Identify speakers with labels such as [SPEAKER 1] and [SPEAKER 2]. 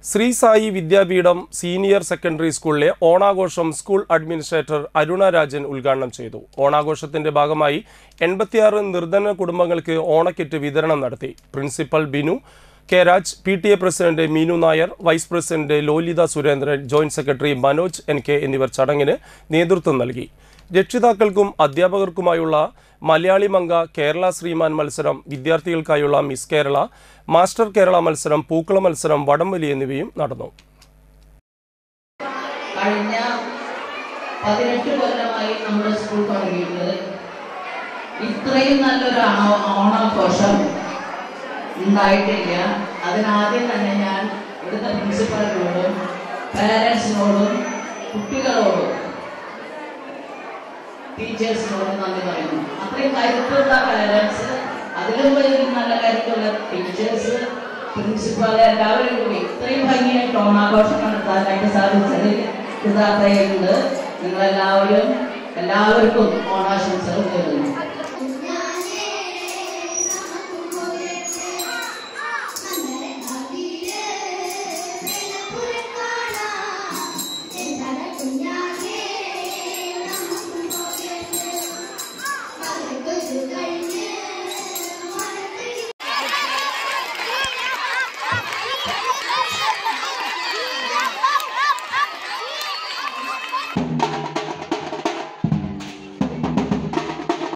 [SPEAKER 1] Shri Sai Vidyapeetham senior secondary സ്കൂളിലെ ഓണാഘോഷം school administrator Aruna Rajan ഉദ്ഘാടനം ചെയ്തു ഓണാഘോഷത്തിന്റെ ഭാഗമായി എൺപത്തിയാറ് നിർധന കുടുംബങ്ങൾക്ക് ഓണക്കിറ്റ് വിതരണം നടത്തി principal Binu K Raj P T A president Meenu Nair vice president Lolitha Surendran joint secretary Manoj N K എന്നിവർ ചടങ്ങിന് നേതൃത്വം നൽകി രക്ഷിതാക്കൾക്കും അധ്യാപകർക്കുമായുള്ള മലയാളി മംഗ കേരള ശ്രീമാൻ മത്സരം വിദ്യാർത്ഥികൾക്കായുള്ള മിസ് കേരള മാസ്റ്റർ കേരള മത്സരം പൂക്കള മത്സരം വടംവലി എന്നിവയും നടന്നു
[SPEAKER 2] കഴിഞ്ഞ പതിനെട്ട് കൊല്ലമായി നമ്മുടെ സ്കൂൾ തുടങ്ങിയിട്ട് ഇത്രയും നല്ലൊരു ആണോ ഓണാഘോഷം ഉണ്ടായിട്ടില്ല അതിനാദ്യം തന്നെ ഞാൻ ഇവിടുത്തെ പ്രിൻസിപ്പലിനോടും പാരൻസിനോടും കുട്ടികളോടും ടീച്ചേഴ്സിനോടും നന്ദി പറയുന്നു അത്രയും കരുത്തുള്ള പാരൻസ് അതിലും വലിയ നല്ല കരുത്തുള്ള ടീച്ചേഴ്സ് പ്രിൻസിപ്പൽ എല്ലാവരും കൂടി ഇത്രയും ഭംഗിയായിട്ട് ഓണാഘോഷം നടത്താനായിട്ട് സാധിച്ചതിൽ കൃതാർത്ഥയുണ്ട് നിങ്ങളെല്ലാവരും എല്ലാവർക്കും ഓണാശംസകൾ നേരുന്നു
[SPEAKER 3] കുഞ്ഞാ